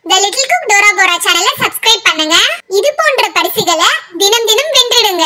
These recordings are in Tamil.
த லிட்டில் குக் டோரா போரா சேனலை சப்ஸ்கிரைப் பண்ணுங்க இது போன்ற பரிசுகளை தினம் தினம் வென்றிடுங்க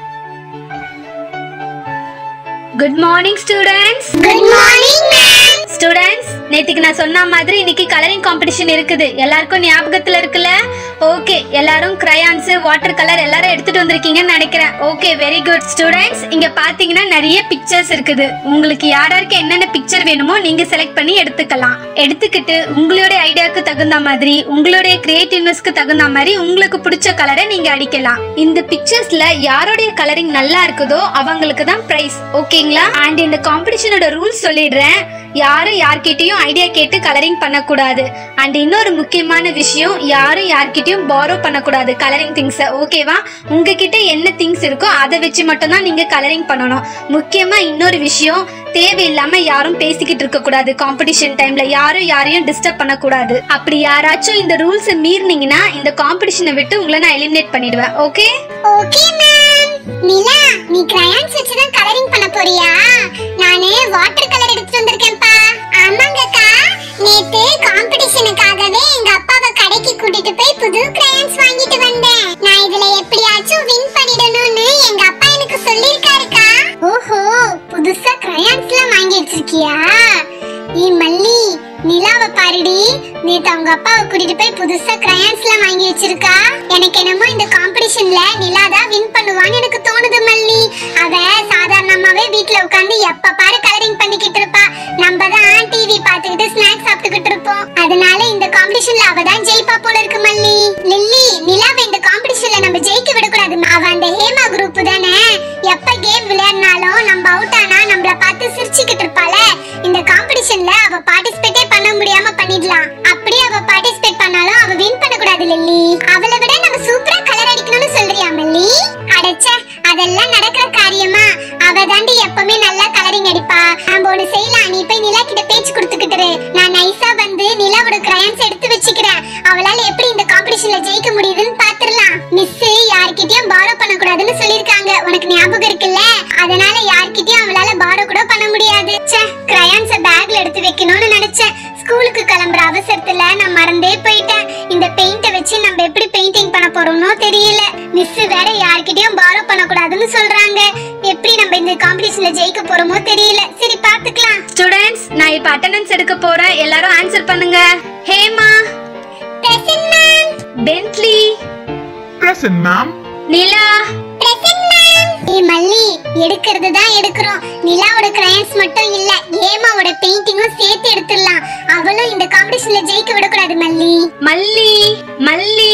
good morning students good morning ma'am students நேத்துக்கு நான் சொன்ன மாதிரி இன்னைக்கு கலரிங் காம்படிஷன் இருக்குது எல்லாருக்கும் ஞாபகத்துல இருக்குல்ல ஓகே எல்லாரும் கிரையான்ஸ் வாட்டர் கலர் எல்லாரும் எடுத்துட்டு வந்திருக்கீங்கன்னு நினைக்கிறேன் ஓகே வெரி குட் ஸ்டூடெண்ட்ஸ் இங்க பாத்தீங்கன்னா நிறைய பிக்சர்ஸ் இருக்குது உங்களுக்கு யார் யாருக்கு என்னென்ன பிக்சர் வேணுமோ நீங்க செலக்ட் பண்ணி எடுத்துக்கலாம் எடுத்துக்கிட்டு உங்களுடைய ஐடியாவுக்கு தகுந்த மாதிரி உங்களுடைய கிரியேட்டிவ்னஸ்க்கு தகுந்த மாதிரி உங்களுக்கு பிடிச்ச கலரை நீங்க அடிக்கலாம் இந்த பிக்சர்ஸ்ல யாருடைய கலரிங் நல்லா இருக்குதோ அவங்களுக்கு தான் பிரைஸ் ஓகேங்களா அண்ட் இந்த காம்படிஷனோட ரூல்ஸ் சொல்லிடுறேன் யாரும் யார்கிட்டயும் ஐடியா கேட்டு கலரிங் பண்ணக்கூடாது அண்ட் இன்னொரு முக்கியமான விஷயம் யாரும் யார்கிட்டயும் பாரோ பண்ணக்கூடாது கலரிங் திங்ஸை ஓகேவா உங்ககிட்ட என்ன திங்ஸ் இருக்கோ அதை வச்சு மட்டும் தான் நீங்க கலரிங் பண்ணணும் முக்கியமா இன்னொரு விஷயம் தேவையில்லாம யாரும் பேசிக்கிட்டு இருக்க கூடாது காம்படிஷன் டைம்ல யாரும் யாரையும் டிஸ்டர்ப் பண்ணக்கூடாது அப்படி யாராச்சும் இந்த ரூல்ஸை மீறினீங்கன்னா இந்த காம்படிஷனை விட்டு உங்களை நான் எலிமினேட் பண்ணிடுவேன் ஓகே ஓகே மேம் நிலா நீ கிரையான்ஸ் வச்சு தான் கலரிங் பண்ண போறியா நானே வாட்டர் கலர் எடுத்துட்டு வந்திருக்கேன்ப்பா ஆமாங்கக்கா நேத்து காம்படிஷனுக்காகவே எங்க அப்பாவை கடைக்கு கூட்டிட்டு போய் புது கிரையான்ஸ் வாங்கிட்டு வந்தேன் நான் இதுல எப்படியாச்சும் வின் பண்ணிடணும்னு எங்க அப்பா எனக்கு சொல்லிருக்காருக்கா ஓஹோ புதுசா கிரையான்ஸ்லாம் வாங்கி வச்சிருக்கியா நீ மல்லி நிலாவை பாருடி நேத்து அவங்க அப்பாவை கூட்டிட்டு போய் புதுசா கிரையான்ஸ்லாம் வாங்கி வச்சிருக்கா எனக்கு என்னமோ இந்த காம்படிஷன்ல நிலா தான் வின் பண்ணுவான்னு எனக்கு தோணுது மல்லி அவ சாதாரணமாவே வீட்ல உட்கார்ந்து எப்ப பாரு கலரிங் பண்ணிக்கிட்டு இருப்பா நம்ம தான் டிவி பார்த்துக்கிட்டு ஸ்நாக்ஸ் சாப்பிட்டுக்கிட்டு இருப்போம் அதனால இந்த காம்படிஷன்ல அவ தான் ஜெயிப்பா போல இருக்கு மல்லி லில்லி நிலாவை இந்த காம்படிஷன்ல நம்ம ஜெயிக்க விடக்கூடாது அவ அந்த ஹேமா குரூப் தானே எப்ப கேம் விளையாடினாலும் நம்ம அவுட் ஆனா நம்மள பார்த்து சிரிச்சுக்கிட்டு இருப்பாள இந்த காம்படிஷன்ல அவ பார்ட்டிசிபேட்டே பண்ண முடியாம பண்ணிடலாம் அப்படியே அவ பார்ட்டிசிபேட் பண்ணாலும் அவ வின் பண்ண கூடாது லில்லி அவளை விட நம்ம சூப்பரா கலர் அடிக்கணும்னு சொல்றியா மல்லி அடச்ச அதெல்லாம் நடக்கிற காரியமா அவ தாண்டி எப்பவுமே நல்லா கலரிங் அடிப்பா நம்ம ஒண்ணு செய்யலாம் நீ போய் நிலா கிட்ட பேச்சு கொடுத்துக்கிட்டு இரு. நான் நைஸா வந்து நிலாவோட கிரையான்ஸ் எடுத்து வச்சுக்கிறேன் அவளால எப்படி இந்த காம்படிஷன்ல ஜெயிக்க முடியுதுன்னு பாத்துறலாம் மிஸ் யார்கிட்டயும் பாரோ பண்ண கூடாதுன்னு சொல்லிருக்காங்க உனக்கு ஞாபகம் இருக்குல்ல அதனால யார்கிட்டயும் அவளால பாரோ கூட பண்ண முடியாது ச்சே கிரையான்ஸ பேக்ல எடுத்து வைக்கணும்னு நினைச்சேன் ஸ்கூலுக்கு கிளம்புற அவசரத்துல நான் மறந்தே போயிட்டேன் இந்த பெயிண்ட வச்சு நம்ம எப்படி பெயிண்டிங் பண்ண போறோம்னோ தெரியல மிஸ் வேற யார்கிட்டயும் பாரோ பண்ண கூடாதுன்னு சொல்றாங்க எப்படி நம்ம இந்த காம்படிஷன்ல ஜெயிக்க போறோமோ தெரியல சரி பாத்துக்கலாம் ஸ்டூடெண்ட்ஸ் நான் இப்ப அட்டெண்டன்ஸ் எடுக்க போறேன் எல்லாரும் ஆன்சர் பண்ணுங்க Hema present ma'am Bentley Present, ma'am. Nila present ma'am ஏய் மல்லி எடுக்கிறது தான் எடுக்கிறோம் நிலாவோட கிரையான்ஸ் மட்டும் இல்ல ஏமாவோட பெயிண்டிங்கும் சேர்த்து எடுத்துடலாம் அவளும் இந்த காம்படிஷன்ல ஜெயிக்க விடக்கூடாது மல்லி மல்லி மல்லி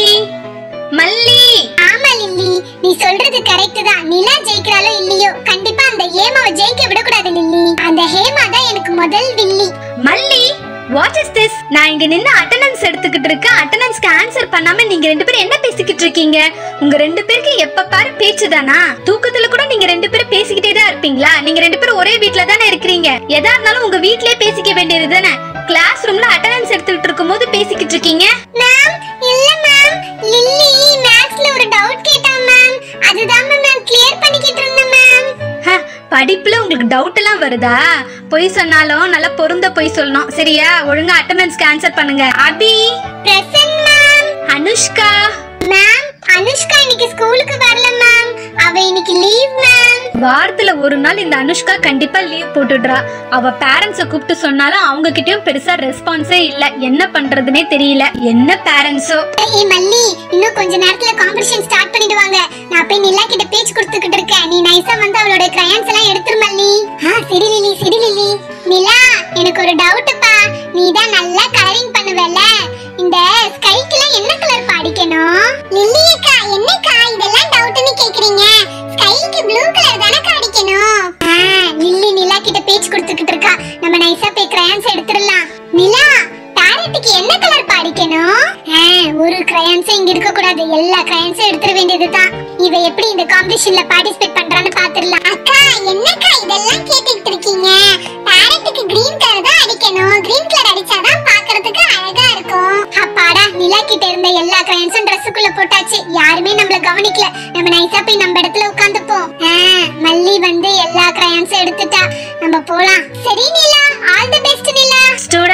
மல்லி ஆமா லில்லி நீ சொல்றது கரெக்ட் தான் நிலா ஜெயிக்கிறாளோ இல்லையோ கண்டிப்பா அந்த ஏமாவை ஜெயிக்க விடக்கூடாது லில்லி அந்த ஹேமா தான் எனக்கு முதல் வில்லி மல்லி வாட் இஸ் திஸ் நான் இங்க நின்னு அட்டெண்டன்ஸ் எடுத்துக்கிட்டு இருக்கேன் அட்டெண்டன்ஸ்க்கு ஆன்சர் பண்ணாம நீங்க ரெண்டு பேரும் என்ன பேசிக்கிட்டு இருக்கீங்க உங்க ரெண்டு பேருக்கு எப்ப பாரு பேச்சு தானா தூக்கத்துல கூட நீங்க ரெண்டு பேரும் பேசிக்கிட்டே தான் இருப்பீங்களா நீங்க ரெண்டு பேரும் ஒரே வீட்ல தானே இருக்கிறீங்க எதா இருந்தாலும் உங்க வீட்லயே பேசிக்க வேண்டியது தானே கிளாஸ் ரூம்ல அட்டெண்டன்ஸ் எடுத்துக்கிட்டு இருக்கும்போது பேசிக்கிட்டு இருக்கீங்க மேம் இல்ல மேம் லில்லி மேக்ஸ்ல ஒரு டவுட் கேட்டா மேம் அதுதான் மேம் கிளியர் பண்ணிக்கிட்டு இருந்தேன் மேம் ஹ, படிப்புல உங்களுக்கு டவுட் எல்லாம் வருதா பொய் சொன்னாலும் நல்லா பொருந்த பொய் சொல்லணும் சரியா ஒழுங்கா அட்டெண்டன்ஸ்க்கு ஆன்சர் பண்ணுங்க Abhi present ma'am Anushka ma'am Anushka இன்னைக்கு ஸ்கூலுக்கு வரல மேம் அவ இன்னைக்கு லீவ் மேம் வாரத்துல ஒரு நாள் இந்த அனுஷ்கா கண்டிப்பா லீவ் போட்டுடுறா அவ பேரண்ட்ஸ கூப்பிட்டு சொன்னாலும் அவங்க கிட்டயும் பெருசா ரெஸ்பான்ஸே இல்ல என்ன பண்றதுனே தெரியல என்ன பேரண்ட்ஸோ ஏய் மல்லி இன்னும் கொஞ்ச நேரத்துல காம்படிஷன் ஸ்டார்ட் பண்ணிடுவாங்க நான் போய் நிலா கிட்ட பேச்சு கொடுத்துக்கிட்டு இருக்கேன் நீ நைஸா வந்து அவளோட கிரையான்ஸ் எல்லாம் எடுத்துரு மல்லி ஆ சரி லிலி சரி லிலி நிலா எனக்கு ஒரு டவுட்ப்பா நீ தான் நல்லா கலரிங் பண்ணுவல இந்த ஸ்கைக்குலாம் என்ன கலர் பாடிக்கணும் லில்லி அக்கா என்னக்கா இதெல்லாம் டவுட்னு கேக்குறீங்க ஸ்கைக்கு ப்ளூ கலர் தானே அடிக்கணும் ஆ லில்லி நிலா கிட்ட பேச்சு கொடுத்துக்கிட்டு இருக்கா நம்ம நைஸா போய் கிரையான்ஸ் எடுத்துடலாம் நிலா பேரட்டுக்கு என்ன கலர் பாடிக்கணும் ஆ, ஒரு கிரையான்ஸும் இங்க இருக்க கூடாது எல்லா கிரையான்ஸும் எடுத்துட வேண்டியதுதான் இவ எப்படி இந்த காம்படிஷன்ல பார்ட்டிசிபேட் பண்றான்னு பாத்துடலாம் அக்கா என்னக்கா இதெல்லாம் கேட்டுக்கிட்டு இருக்கீங்க பேரட்டுக்கு கிரீன் கலர் தான் அடிக்கணும் கிரீன் கலர் அடிச்சாதான் பார்க்கிறதுக்கு அழகா இருக்கும் அப்பாடா நிலா கிட்ட இருந்த எல்லா கிரையான்ஸும் ட்ரெஸ்ஸுக்குள்ள போட்டாச்சு யாருமே நம்மள கவனிக்கல நம்ம நைஸா போய் நம்ம இடத்துல உட்காந்துப்போம் மல்லி வந்து எல்லா கிரையான்ஸும் எடுத்துட்டா நம்ம போலாம் சரி Nila all the best Nila students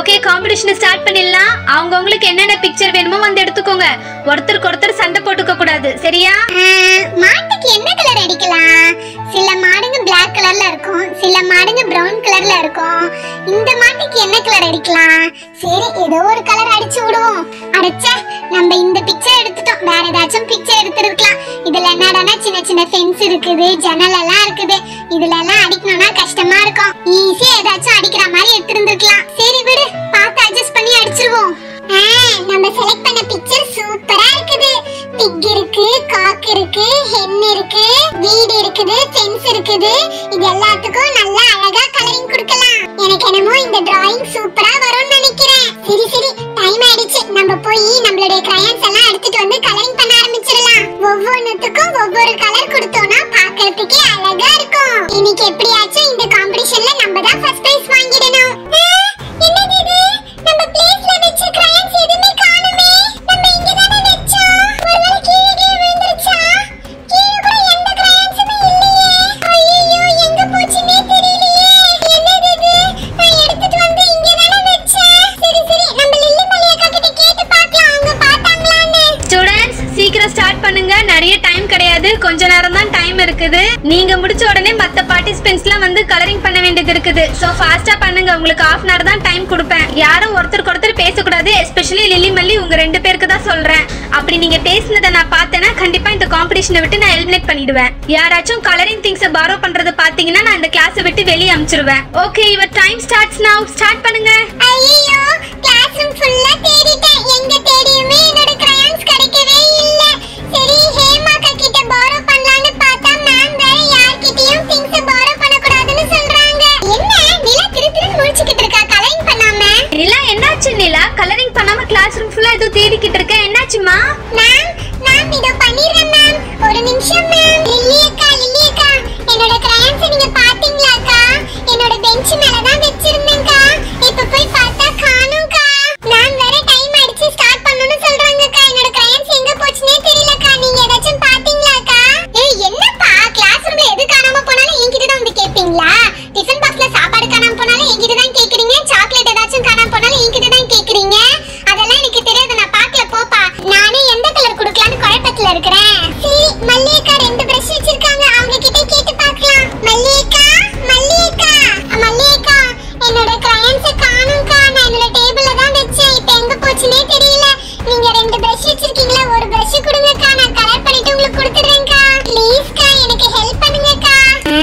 okay competition start பண்ணிடலாம் அவங்க உங்களுக்கு என்னென்ன பிக்சர் வேணுமோ வந்து எடுத்துக்கோங்க ஒருத்தருக்கு ஒருத்தர் சண்டை போட்டுக்க கூடாது சரியா ஆஹ், மாட்டுக்கு என்ன கலர் அடிக்கலாம் சில மாடுங்க Black கலர்ல இருக்கும் சில மாடுங்க பிரவுன் கலர்ல இருக்கும் இந்த மாட்டுக்கு என்ன கலர் அடிக்கலாம் சரி ஏதோ ஒரு கலர் அடிச்சு விடுவோம் அடைச்ச நம்ம இந்த பிக்சர் எடுத்துட்டோம் வேற ஏதாச்சும் பிக்சர் எடுத்துருக்கலாம் இதுல என்னடானா சின்ன சின்ன ஃபென்ஸ் இருக்குது ஜன்னல் எல்லாம் இருக்குது இதுல எல்லாம் அடிக்கணும்னா கஷ்டமா இருக்கும் ஈஸியா ஏதாச்சும் அடிக்கிற மாதிரி எடுத்திருந்திருக்கலாம் சரி விடு பார்த்து அட்ஜஸ்ட் பண்ணி அடிச்சிருவோம் ஆ, நம்ம செலக்ட் பண்ண பிக்சர் சூப்பரா இருக்குது பிக் இருக்கு காக் இருக்கு ஹென் இருக்கு வீடு இருக்குது ஃபென்ஸ் இருக்குது இது எல்லாத்துக்கும் நல்லா அழகா கலரிங் கொடுக்கலாம் எனக்கு என்னமோ இந்த டிராயிங் சூப்பரா வரும்னு நினைக்கிறேன் சரி சரி டைம் ஆயிடுச்சு நம்ம போய் நம்மளுடைய கிரையான்ஸ் எல்லாம் எடுத்துட்டு வந்து கலரிங் பண்ண ஆரம்பிச்சிடலாம் ஒவ்வொன்னுத்துக்கும் ஒவ்வொரு கலர் கொடுத்தோம்னா பார்க்கிறதுக்கே அழகா இருக்கும் இன்னைக்கு எப்படியாச்சும் இந்த காம்படிஷன்ல நம்ம தான் ஃபர்ஸ்ட் பிரைஸ் வாங்கிடணும் ஆ, என்னது இது நம்ம பிளேஸ்ல வெச்ச கிரையான்ஸ் எதுவுமே காணுமே நம்ம இங்க தானே வெச்சோம் ஒருவேளை கீழே கீழே விழுந்துருச்சா கீழே கூட எந்த கிரையான்ஸுமே இல்லையே ஐயோ எங்க போச்சுன்னே தெரியலையே என்னது இது நான் எடுத்துட்டு வந்து இங்க தானே வெச்சேன் சரி சரி நம்ம லில்லி மல்லிகா கிட்ட கேட்டு பார்க்கலாம் அவங்க பார்த்தாங்களான்னு ஸ்டூடெண்ட்ஸ் சீக்கிரம் ஸ்டார்ட் பண்ணுங்க நிறைய டைம் கிடையாது கொஞ்ச நேரம் தான் டைம் இருக்குது நீங்க முடிச்ச உடனே மத்த பார்ட்டிசிபென்ட்ஸ்லாம் வந்து கலரிங் பண்ண வேண்டியது இருக்குது சோ ஃபாஸ்டா பண்ணுங்க உங்களுக்கு half அன் hour தான் டைம் கொடுப்பேன் யாரும் ஒருத்தருக்கு ஒருத்தர் பேசக்கூடாது எஸ்பெஷலி லில்லி மல்லி உங்க ரெண்டு பேருக்கு தான் சொல்றேன் அப்படி நீங்க பேசினதை நான் பார்த்தேன்னா கண்டிப்பா இந்த காம்படிஷனை விட்டு நான் எலிமினேட் பண்ணிடுவேன் யாராச்சும் கலரிங் திங்ஸை பாரோ பண்றது பாத்தீங்கன்னா நான் இந்த கிளாஸை விட்டு வெளியே அனுப்பிச்சிருவேன் okay your time starts now start பண்ணுங்க ஐயோ கிளாஸ் ரூம் ஃபுல்லா தேடிட்டேன் எங்க தேடியுமே என்னோட கிரையான்ஸ் கிடைக்கவே இல்ல சரி ஹேமாக்கா கிட்ட borrow பண்ணலாம்னு பார்த்தா மேம் வேற யார்கிட்டயும் திங்ஸ் borrow பண்ண கூடாதுன்னு சொல்றாங்க என்ன நிலா திரு திருன்னு முழிச்சுக்கிட்டு இருக்கா கலரிங் பண்ணாம நிலா என்னாச்சு நிலா கலரிங் பண்ணாம கிளாஸ் ரூம் ஃபுல்லா ஏதோ தேடிக்கிட்டு இருக்க என்னாச்சுமா மேம் மேம் இதோ பண்ணிடுறேன் மேம் ஒரு நிமிஷம் மேம் லில்லி அக்கா லில்லி அக்கா என்னோட கிரையான்ஸ் நீங்க பாத்தீங்களாக்கா என்னோட பெஞ்ச் மேல தான் வச்சிருந்தேன்க்கா இப்ப போய் பார்த்தா காணோம்க்கா மேம் வேற டைம் ஆயிடுச்சு ஸ்டார்ட் பண்ணனும்னு சொல்றாங்கக்கா என்னோட கிரையான்ஸ் எங்க போச்சுனே தெரியலக்கா நீங்க ஏதாச்சும் பாத்தீங்களாக்கா ஏய் என்னப்பா கிளாஸ் ரூம்ல எது காணாம போனாலும் என்கிட்ட தான் வந்து கேப்பீங்களா டிஃபன் பாக்ஸ்ல சாப்பாடு காணாம போனாலும் என்கிட்ட தான் கேக்குறீங்க சாக்லேட் ஏதாச்சும் காணாம போனாலும் என்கிட்ட தான் கேக்குறீங்க அதெல்லாம் எனக்கு தெரியாது நான் பார்க்கல போப்பா நானே எந்த கலர் குடுக்கலாம்னு குழப்பத்துல இருக்கிறேன் சரி மல்லிகா ரெண்டு பிரஷ் வச்சிருக்காங்க அவங்க கிட்ட கேட்டு பார்க்கலாம் மல்லிகா மல்லிகா மல்லிகா என்னோட கிரையான்ஸ் காணும்க்கா நான் என்னோட டேபிள்ல தான் வச்சேன் இப்போ எங்க போச்சுனே தெரியல நீங்க ரெண்டு பிரஷ் வச்சிருக்கீங்களா ஒரு பிரஷ் கொடுங்கக்கா நான் கலர் பண்ணிட்டு உங்களுக்கு கொடுத்துறேன்க்கா ப்ளீஸ்க்கா எனக்கு ஹெல்ப் பண்ணுங்கக்கா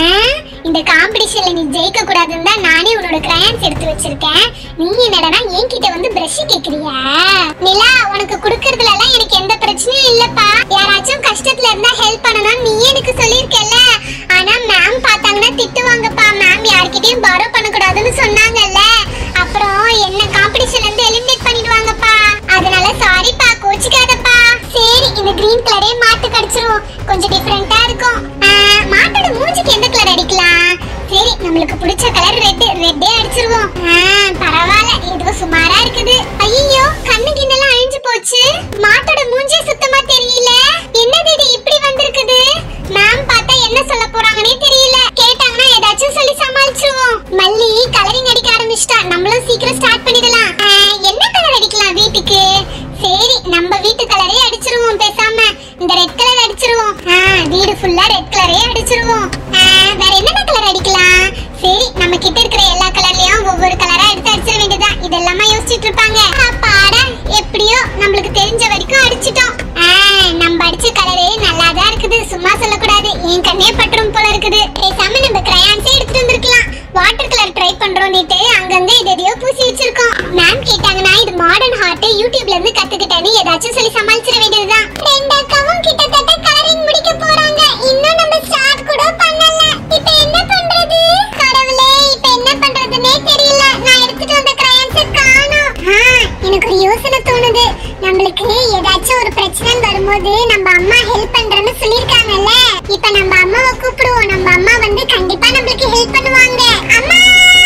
இந்த காம்படிஷன்ல நீ ஜெயிக்க கூடாதுன்னு தான் நானே உன்னோட கிரையான்ஸ் எடுத்து வச்சிருக்கேன் நீ என்னடா என்கிட்ட வந்து பிரஷ் கேக்குறியா நிலா உனக்கு குடுக்கறதுல எல்லாம் எனக்கு எந்த பிரச்சனையும் இல்லப்பா யாராச்சும் கஷ்டத்துல இருந்தா ஹெல்ப் பண்ணணும் நீ எனக்கு சொல்லிருக்கல ஆனா மேம் பார்த்தாங்கன்னா திட்டுவாங்கப்பா மேம் யார்கிட்டயும் பாரோ பண்ண கூடாதுன்னு சொன்னாங்கல்ல அப்புறம் என்ன காம்படிஷன்ல இருந்து எலிமினேட் பண்ணிடுவாங்கப்பா அதனால சாரிப்பா கோச்சிக்காதப்பா சரி இந்த கிரீன் கலரே மாத்து கடிச்சிரும் கொஞ்சம் டிஃபரெண்டா இருக்கும் ஆஹ், மாட்டோட மூஞ்சிக்கு எந்த கலர் அடிக்கலாம் சரி நம்மளுக்கு பிடிச்ச கலர் ரெட் ரெட்டே அடிச்சிருவோம் ஆஹ், பரவாயில்ல ஏதோ சுமாரா இருக்குது ஐயோ கண்ணு கிண்ணெல்லாம் அழிஞ்சு போச்சு மாட்டோட மூஞ்சே சுத்தமா தெரியல என்னது இது இப்படி வந்திருக்குது மேம் பார்த்தா என்ன சொல்ல போறாங்கன்னே தெரியல கேட்டாங்கன்னா ஏதாச்சும் சொல்லி சமாளிச்சிருவோம் மல்லி கலரிங் அடிக்க ஆரம்பிச்சிட்டா நம்மளும் சீக்கிரம் ஸ்டார்ட் பண்ணிடலாம் ஆஹ், என்ன கலர் அடிக்கலாம் வீட்டுக்கு சரி நம்ம வீட்டு கலரே அடிச்சிருவோம் பேசாம இந்த ரெட் கலர் அடிச்சிருவோம் ஆ, வீடு ஃபுல்லா ரெட் கலரே அடிச்சிருவோம் ஆ, வேற என்னென்ன கலர் அடிக்கலாம் சரி நம்ம கிட்ட இருக்கிற எல்லா கலர்லயும் ஒவ்வொரு கலரா எடுத்து அடிச்சிட வேண்டியதுதான் இதெல்லாமா யோசிச்சுட்டு இருப்பாங்க பாட எப்படியோ நம்மளுக்கு தெரிஞ்ச வரைக்கும் அடிச்சிட்டோம் ஆ, நம்ம அடிச்ச கலரே நல்லா தான் இருக்குது சும்மா சொல்லக்கூடாது என் கண்ணே பட்டுரும் போல இருக்குது பேசாம நம்ம கிரையான்ஸே எடுத்துட்டு வந்திருக்கலாம் வாட்டர் கலர் ட்ரை பண்றோம்னுட்டு அங்கங்க இது எதையோ பூசி வச்சிருக்கோம் மேம் கேட்டாங்கன்னா இது மாடர்ன் ஹார்ட் யூடியூப்ல இருந்து கத்துக்கிட்டேன்னு ஏதாச்சும் சொல்லி சமாளிச்சிட வேண்டியதுதான் ரெண்டு அக்காவும் கிட்டத்தட்ட கலரிங் முடிக்க போறாங்க இன்னும் நம்ம ஸ்டார்ட் கூட பண்ணல இப்போ என்ன பண்றது கடவுளே இப்போ என்ன பண்றதுனே தெரியல நான் எடுத்துட்டு வந்த கிரையான்ஸை காணோம் ஆ, எனக்கு ஒரு யோசனை தோணுது நம்மளுக்கு ஏதாச்சும் ஒரு பிரச்சனை வரும்போது நம்ம அம்மா ஹெல்ப் பண்றேன்னு சொல்லிருக்காங்கல்ல இப்போ நம்ம அம்மாவை கூப்பிடுவோம் நம்ம அம்மா வந்து கண்டிப்பா நம்மளுக்கு ஹெல்ப் பண்ணுவாங்க அம்மா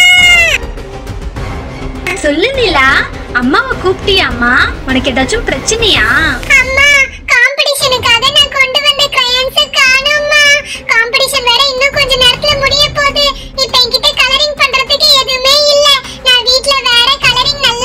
சொல்லு நிலா அம்மாவை கூப்பிட்டியாம்மா உனக்கு ஏதாச்சும் பிரச்சனையா அம்மா காம்படிஷனுக்காக நான் கொண்டு வந்த கிரையான்ஸ் காணோம்மா காம்படிஷன் வேற இன்னும் கொஞ்ச நேரத்துல முடிய போகுது இப்போ என்கிட்ட கலரிங் பண்றதுக்கு எதுவுமே இல்ல நான் வீட்ல வேற கலரிங்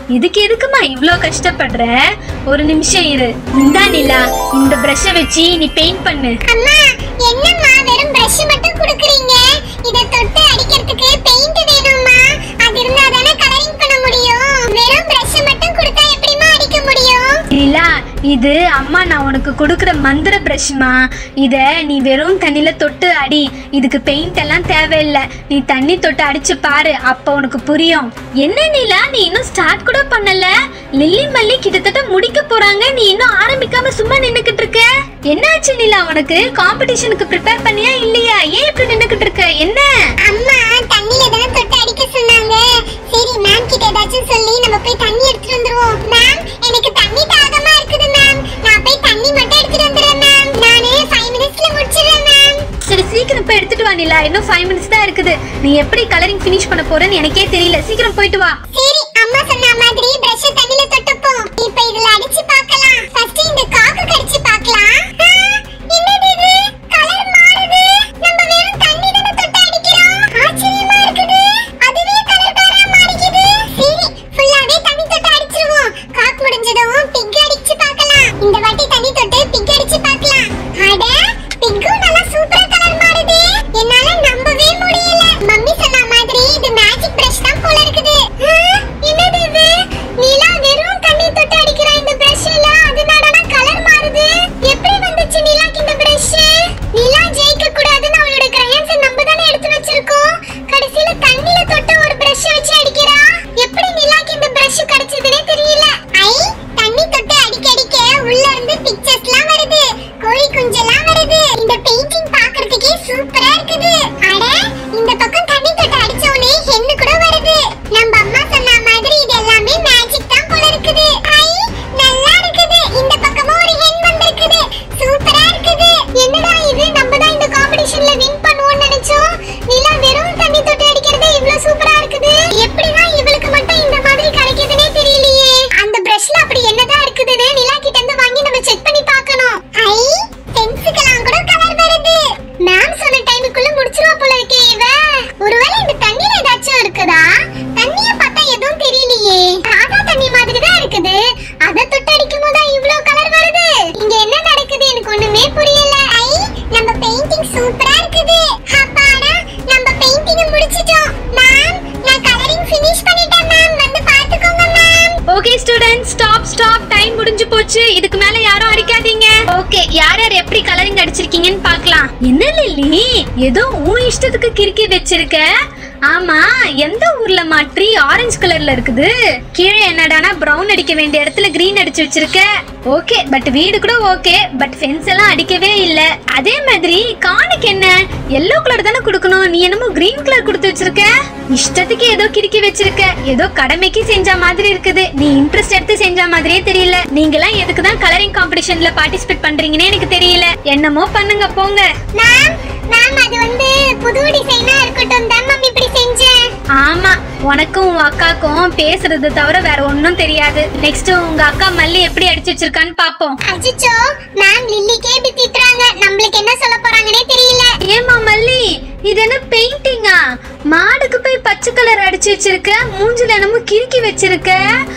இதுக்கு எதுக்குமா இவ்ளோ கஷ்டப்படுற ஒரு நிமிஷம் இரு இந்தா நிலா இந்த பிரஷை வச்சு நீ பெயிண்ட் பண்ணு அம்மா என்னம்மா வெறும் பிரஷ் மட்டும் குடுக்குறீங்க இத தொட்டு அடிக்கிறதுக்கு பெயிண்ட் வேணும்மா அது இருந்தா தானே கலரிங் பண்ண முடியும் வெறும் பிரஷ் மட்டும் கொடுத்தா எப்படிம்மா அடிக்க முடியும் நிலா இது அம்மா நான் உனக்கு கொடுக்குற மந்திர பிரஷ்மா இத நீ வெறும் தண்ணியில தொட்டு அடி இதுக்கு பெயிண்ட் எல்லாம் தேவையில்லை நீ தண்ணி தொட்டு அடிச்சு பாரு அப்ப உனக்கு புரியும் என்ன நிலா நீ இன்னும் ஸ்டார்ட் கூட பண்ணல லில்லி மல்லி கிட்டத்தட்ட முடிக்க போறாங்க நீ இன்னும் ஆரம்பிக்காம சும்மா நின்னுக்கிட்டு இருக்க என்னாச்சு நிலா உனக்கு காம்படிஷனுக்கு ப்ரிப்பேர் பண்ணியா இல்லையா ஏன் இப்படி நின்னுக்கிட்டு இருக்க என்ன அம்மா தண்ணில தானே தொட்டு அடிக்க சொன்னாங்க சரி மேம் கிட்ட ஏதாச்சும் சொல்லி நம்ம போய் தண்ணி எடுத்துட்டு வந்துருவோம் மேம் எனக்கு தண்ணி தாகமா இருக்குது மேம் நான் போய் தண்ணி மட்டும் எடுத்துட்டு வந்துடுறேன் மேம் நானே 5 மினிட்ஸ்ல முடிச்சிடுறேன் மேம் சரி சீக்கிரம் போய் எடுத்துட்டு வா நிலா இன்னும் ஃபைவ் மினிட்ஸ் தான் இருக்குது நீ எப்படி கலரிங் ஃபினிஷ் பண்ண போறேன்னு எனக்கே தெரியல சீக்கிரம் போயிட்டு வா சரி அம்மா சொன்ன மாதிரி பிரஷ் தண்ணில தொட்டுப்போம் இப்போ இதுல அடிச்சு பார்க்கலாம் ஃபர்ஸ்ட் இந்த காக்கு கடிச்சு பார்க்கலாம் ஆ, என்னது இது கலர் மாறுது நம்ம வெறும் தண்ணி தான தொட்டு அடிக்கிறோம் ஆச்சரியமா இருக்குது அதுவே கலர் கலரா மாறிக்குது சரி ஃபுல்லாவே தண்ணி தொட்டு அடிச்சிருவோம் காக்கு முடிஞ்சதும் பிக் அடிச்சு பார்க்கலாம் இந்த வாட்டி தண்ணி தொட்டு பிக் அடிச்சு பார்க்கலாம் அட பிக்கும் நல்லா சூப்பரா கலர் மாறுது என்னால நம்பவே முடியல மம்மி சொன்ன மாதிரி இது மேஜிக் பிரஷ் தான் போல இருக்குது ஆ, என்னது இது நீலா வெறும் தண்ணி தொட்டு அடிக்கிற இந்த பிரஷ்ல அதனால கலர் மாறுது எப்படி வந்துச்சு நீலாக்கு இந்த பிரஷ் நீலா ஜெயிக்க கூடாதுன்னு அவளோட கிரையான்ஸ் நம்ம தானே எடுத்து வச்சிருக்கோம் கடைசில தண்ணில தொட்டு ஒரு பிரஷ் வச்சு அடிக்கிறா எப்படி நீலாக்கு இந்த பிரஷ் கிடைச்சதுனே தெரியல ஐ தண்ணி தொட்டு அடிக்க அடிக்க உள்ள இருந்து பிக்சர்ஸ்லாம் வருது கோழி குஞ்செல்லாம் வருது இந்த பெயிண்டிங் பார்க்கிறதுக்கே சூப்பரா இருக்குது அட இந்த பக்கம் தண்ணி தொட்டு அடிச்ச உடனே ஹென்னு கூட வருது நம்ம அம்மா சொன்ன மாதிரி இது எல்லாமே மேஜிக் தான் போல இருக்குது ஐ நல்லா இருக்குது இந்த பக்கமும் ஒரு ஹென் வந்திருக்குது சூப்பரா இருக்குது என்னடா இது நம்ம தான் இந்த காம்படிஷன்ல வின் பண்ணுவோம்னு நினைச்சோம் நிலா வெறும் தண்ணி தொட்டு அடிக்கிறது இவ்ளோ சூப்பரா இருக்குது எப்படிதான் இவளுக்கு மட்டும் இந்த மாதிரி கிடைக்குதுன்னே தெரியலையே அந்த பிரஷ்ல அப்படி என்னதான் இருக்குதுன்னு நிலா கிட்ட இருந்து வாங்கி நம்ம செக் பண்ணி பார்க்கணும் ஐ பென்சிக்கலாம் கூட கலர் வருது மேம் சொன்ன டைமுக்குள்ள முடிச்சிருவா போல இருக்கே இவ ஒருவேளை இந்த தண்ணில ஏதாச்சும் இருக்குதா தண்ணிய பார்த்தா எதுவும் தெரியலையே சாதா தண்ணி மாதிரி தான் இருக்குது அத தொட்டு அடிக்கும் போது இவ்ளோ கலர் வருது இங்க என்ன நடக்குது எனக்கு ஒண்ணுமே புரியல ஐ நம்ம பெயிண்டிங் சூப்பரா இருக்குது அப்பாடா நம்ம பெயிண்டிங் முடிச்சிட்டோம் மேம் நான் கலரிங் ஃபினிஷ் பண்ணிட்டேன் மேம் வந்து பாத்துக்கோங்க ma'am okay student stop stop time முடிஞ்சு போச்சு இதுக்கு மேல யாரும் அடிக்காதீங்க ஓகே யார் யார் எப்படி கலரிங் அடிச்சிருக்கீங்கன்னு பார்க்கலாம் என்ன லில்லி ஏதோ உன் இஷ்டத்துக்கு கிறுக்கி வச்சிருக்க ஆமா எந்த ஊர்ல மாற்றி ஆரஞ்சு கலர்ல இருக்குது கீழே என்னடானா பிரவுன் அடிக்க வேண்டிய இடத்துல கிரீன் அடிச்சு வச்சிருக்க ஓகே பட் வீடு கூட ஓகே பட் ஃபென்ஸ் எல்லாம் அடிக்கவே இல்ல அதே மாதிரி கானுக்கு என்ன எல்லோ கலர் தானே கொடுக்கணும் நீ என்னமோ கிரீன் கலர் கொடுத்து வச்சிருக்க இஷ்டத்துக்கு ஏதோ கிறுக்கி வச்சிருக்க ஏதோ கடமைக்கு செஞ்ச மாதிரி இருக்குது நீ இன்ட்ரெஸ்ட் எடுத்து செஞ்ச மாதிரியே தெரியல நீங்களாம் எதுக்கு தான் கலரிங் காம்படிஷன்ல பார்ட்டிசிபேட் பண்றீங்கன்னு எனக்கு தெரியல என்னமோ பண்ணுங்க போங்க மேம் மேம் அது வந்து புது டிசைனா இருக்கட்டும் தான் மேம் இப்படி செஞ்சேன் ஆமா உனக்கும் உன் அக்காக்கும் பேசுறது தவிர வேற ஒன்றும் தெரியாது நெக்ஸ்ட் உங்க அக்கா மல்லி எப்படி அடிச்சு வச்சிருக்கான்னு பாப்போம் அச்சச்சோ மேம் லில்லிக்கே இப்படி திட்டுறாங்க நம்மளுக்கு என்ன சொல்ல போறாங்கன்னே தெரியல ஏமா மல்லி இது என்ன பெயிண்டிங்கா மாடுக்கு போய் பச்சை கலர் அடிச்சு வச்சிருக்க மூஞ்சில என்னமோ கிறுக்கி வச்சிருக்க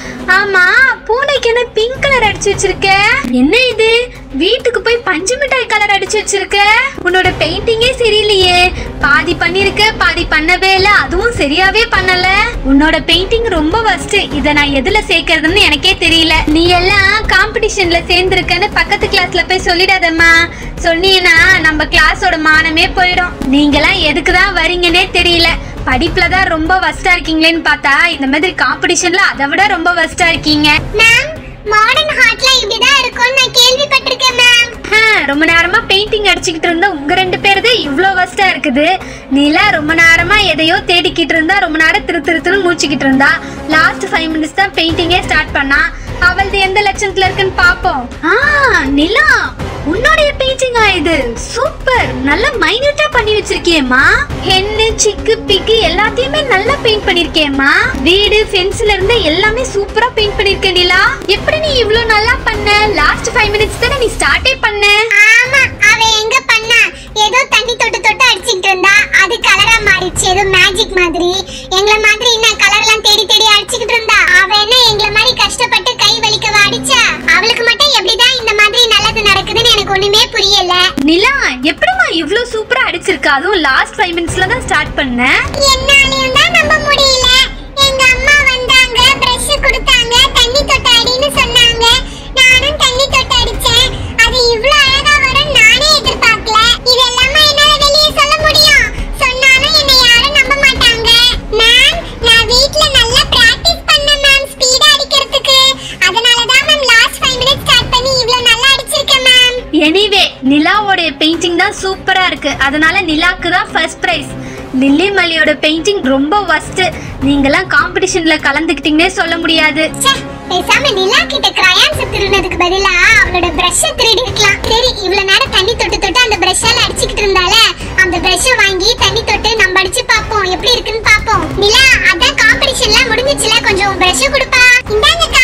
ஆமா பூனைக்கு என்ன பிங்க் கலர் அடிச்சு வச்சிருக்க என்ன இது வீட்டுக்கு போய் பஞ்சு மிட்டாய் கலர் அடிச்சு வச்சிருக்க உன்னோட பெயிண்டிங்கே சரியில்லையே பாதி பண்ணிருக்க பாதி பண்ணவே இல்ல அதுவும் சரியாவே பண்ணல உன்னோட பெயிண்டிங் ரொம்ப வஸ்ட் இத நான் எதுல சேர்க்கறதுன்னு எனக்கே தெரியல நீ எல்லாம் காம்படிஷன்ல சேர்ந்திருக்கன்னு பக்கத்து கிளாஸ்ல போய் சொல்லிடாதம்மா சொன்னீங்கன்னா நம்ம கிளாஸோட மானமே போயிடும் நீங்களாம் எதுக்கு தான் வரீங்கன்னே தெரியல படிப்புல தான் ரொம்ப வஸ்டா இருக்கீங்களேன்னு பார்த்தா இந்த மாதிரி காம்படிஷன்ல அதை விட ரொம்ப வஸ்டா இருக்கீங்க மேம் மாடர்ன் ஹார்ட்ல இப்படிதான் இருக்கும்னு நான் கேள்விப்பட்டிருக்கேன் மேம் ஆ, ரொம்ப நேரமா பெயிண்டிங் அடிச்சுக்கிட்டு இருந்தா உங்க ரெண்டு பேருது இவ்ளோ வஸ்டா இருக்குது நீலா ரொம்ப நேரமா எதையோ தேடிக்கிட்டு இருந்தா ரொம்ப நேரம் திரு திரு திரு மூச்சுக்கிட்டு இருந்தா லாஸ்ட் ஃபைவ் மினிட்ஸ் தான் பெயிண்டிங்கே ஸ்டார்ட் பண்ணா அவளது எந்த லட்சணத்துல இருக்குன்னு பாப்போம் ஆ நிலா உன்னுடைய பெயிண்டிங்கா இது சூப்பர் நல்ல மைன்யூட்டா பண்ணி வச்சிருக்கியேம்மா ஹென்னு சிக்கு பிக்கு எல்லாத்தையுமே நல்லா பெயிண்ட் பண்ணிருக்கேம்மா வீடு ஃபென்ஸ்ல இருந்து எல்லாமே சூப்பரா பெயிண்ட் பண்ணிருக்க நிலா எப்படி நீ இவ்ளோ நல்லா பண்ண லாஸ்ட் ஃபைவ் மினிட்ஸ் தானே நீ ஸ்டார்ட்டே பண்ண ஆமா அவ எங்க பண்ணா ஏதோ தண்ணி தொட்டு தொட்டு அடிச்சிட்டு இருந்தா அது கலரா மாறிடுச்சு ஏதோ மேஜிக் மாதிரி எங்கள மாதிரி என்ன கலர்லாம் தேடி தேடி அடிச்சுக்கிட்டு இருந்தா அவ என்ன எங்கள எப்படிம்மா இவ்ளோ சூப்பரா அடிச்சிருக்க அதுவும் லாஸ்ட் ஃபைவ் மினிட்ஸ்ல தான் ஸ்டார்ட் பண்ணேன் என்னாலயும் தான் நம்ப முடியல எங்க அம்மா வந்தாங்க பிரஷ் கொடுத்தாங்க தண்ணி தொட்டு அடின்னு சொன்னாங்க நானும் தண்ணி தொட்டு அடிச்சேன் அது இவ்ளோ அழகா வரும் நானே எதிர்பார்க்கல இது எல்லாமே என்னால வெளியே சொல்ல முடியும் சொன்னாலும் என்னை யாரும் நம்ப மாட்டாங்க மேம் நான் வீட்ல நல்லா பிராக்டிஸ் பண்ணேன் மேம் ஸ்பீடா அடிக்கிறதுக்கு அதனால தான் மேம் லாஸ்ட் 5 மினிட்ஸ் ஸ்டார்ட் பண்ணி இவ்ளோ நல்லா அடிச்சிருக்கேன் மேம் எனிவே நிலாவோட பெயிண்டிங் தான் சூப்பரா இருக்கு அதனால நிலாக்கு தான் ஃபர்ஸ்ட் பிரைஸ் லில்லி மல்லியோட பெயிண்டிங் ரொம்ப ஒஸ்ட் நீங்கெல்லாம் காம்படிஷன்ல கலந்துக்கிட்டீங்கன்னே சொல்ல முடியாது ச்சே, பேசாம நிலா கிட்ட கிரையான்ஸ் திருடினதுக்கு பதிலா அவளோட பிரஷ் திருடி இருக்கலாம் சரி இவ்வளவு நேரம் தண்ணி தொட்டு தொட்டு அந்த பிரஷ்ஷால அடிச்சுக்கிட்டு இருந்தால அந்த பிரஷ் வாங்கி தண்ணி தொட்டு நம்ம அடிச்சு பாப்போம் எப்படி இருக்குன்னு பாப்போம் நிலா அதான் காம்படிஷன்லாம் முடிஞ்சிச்சுல கொஞ்சம் பிரஷ் கொடுப்பா இந்தாங்கக்கா